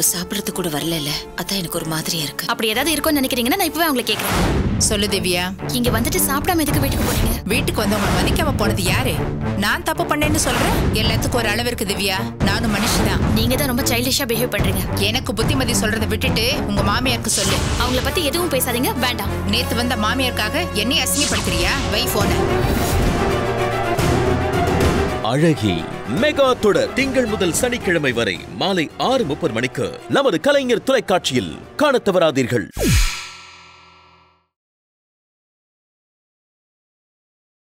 சாப்பிடறது கூட வரல அதான் எனக்கு ஒரு மாதிரியா இருக்கு அப்படி ஏதாவது இருக்கும்னு நினைக்கிறீங்கன்னா நான் இப்பவே அவங்களை கேக்குறேன் சொல்லு திவ்யா இங்க வந்துட்டு சாப்பிடாம எதுக்கு வீட்டுக்கு போறீங்க வீட்டுக்கு வந்தவங்க மதிக்காம போனது யாரு நான் தப்பு பண்ணேன்னு சொல்றேன் எல்லாத்துக்கும் ஒரு அளவு இருக்கு திவ்யா நானும் மனுஷதான் நீங்க தான் ரொம்ப சைல்டிஷா பிஹேவ் பண்றீங்க எனக்கு புத்திமதி சொல்றதை விட்டுட்டு உங்க மாமியாருக்கு சொல்லு அவங்கள பத்தி எதுவும் பேசாதீங்க வேண்டாம் நேத்து வந்த மாமியாருக்காக என்னை அசிங்கப்படுத்துறியா வை போன அழகி மெகா தொடர் திங்கள் முதல் சனிக்கிழமை வரை மாலை ஆறு முப்பது மணிக்கு நமது கலைஞர் தொலைக்காட்சியில் காணத் தவறாதீர்கள்